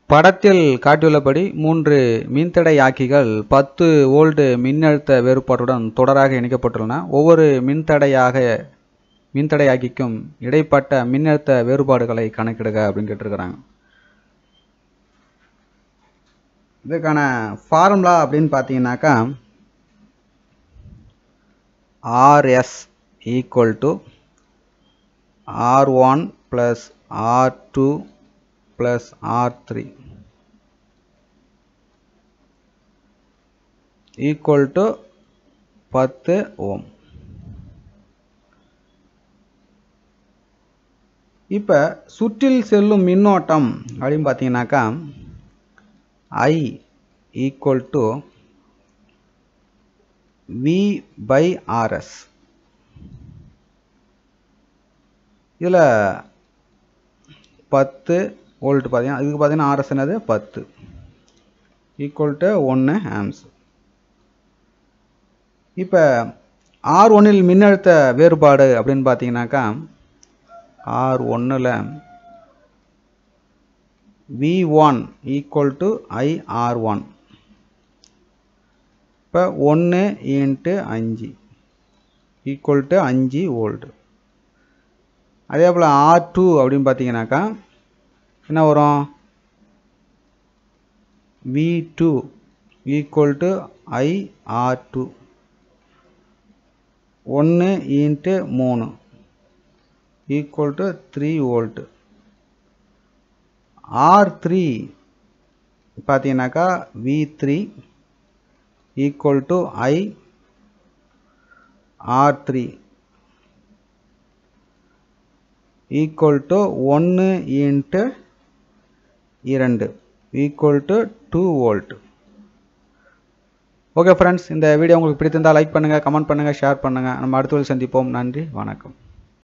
படத்தில் காட்டியுள்ளபடி மூன்று மின்தடையாக்கிகள் பத்து வோல்ட் மின்னழுத்த வேறுபாட்டுடன் தொடராக இணைக்கப்பட்டுள்ளன ஒவ்வொரு மின்தடையாக மின்தடையாக்கிக்கும் இடைப்பட்ட மின்னழுத்த வேறுபாடுகளை கணக்கிடுக அப்படின்னு கேட்டிருக்கிறாங்க இதுக்கான ஃபார்முலா அப்படின்னு பார்த்தீங்கன்னாக்கா RS equal to R one plus R two plus R three equal to பத்து ஓம் இப்போ சுற்றில் செல்லும் மின்னோட்டம் அப்படின்னு பார்த்தீங்கன்னாக்கா I equal to V by RS இதில் பத்து வோல்ட் பார்த்தீங்கன்னா இதுக்கு பார்த்தீங்கன்னா ஆர்எஸ் என்னது பத்து ஈக்குவல் டு ஒன்று ஆம்ஸ் இப்போ ஆர் ஒன்னில் மின்னழுத்த வேறுபாடு அப்படின்னு பார்த்தீங்கன்னாக்கா ஆர் ஒன்றில் V one equal to I R one இப்போ ஒன்று இன்ட்டு அஞ்சு ஈக்குவல் டு அஞ்சு வோல்ட் அதே போல் ஆர் டூ அப்படின்னு பார்த்தீங்கன்னாக்கா என்ன வரும் V two equal to I R two ஒன்று இன்ட்டு மூணு equal to three volt R three பார்த்தீங்கன்னாக்கா V three equal to I R three equal to ஒன்று இன்ட்டு இரண்டு equal to two volt okay friends இந்த வீடியோ உங்களுக்கு பிடித்திருந்தால் like பண்ணுங்கள் comment பண்ணுங்கள் ஷேர் பண்ணுங்கள் நம்ம அடுத்த சந்திப்போம் நன்றி வணக்கம்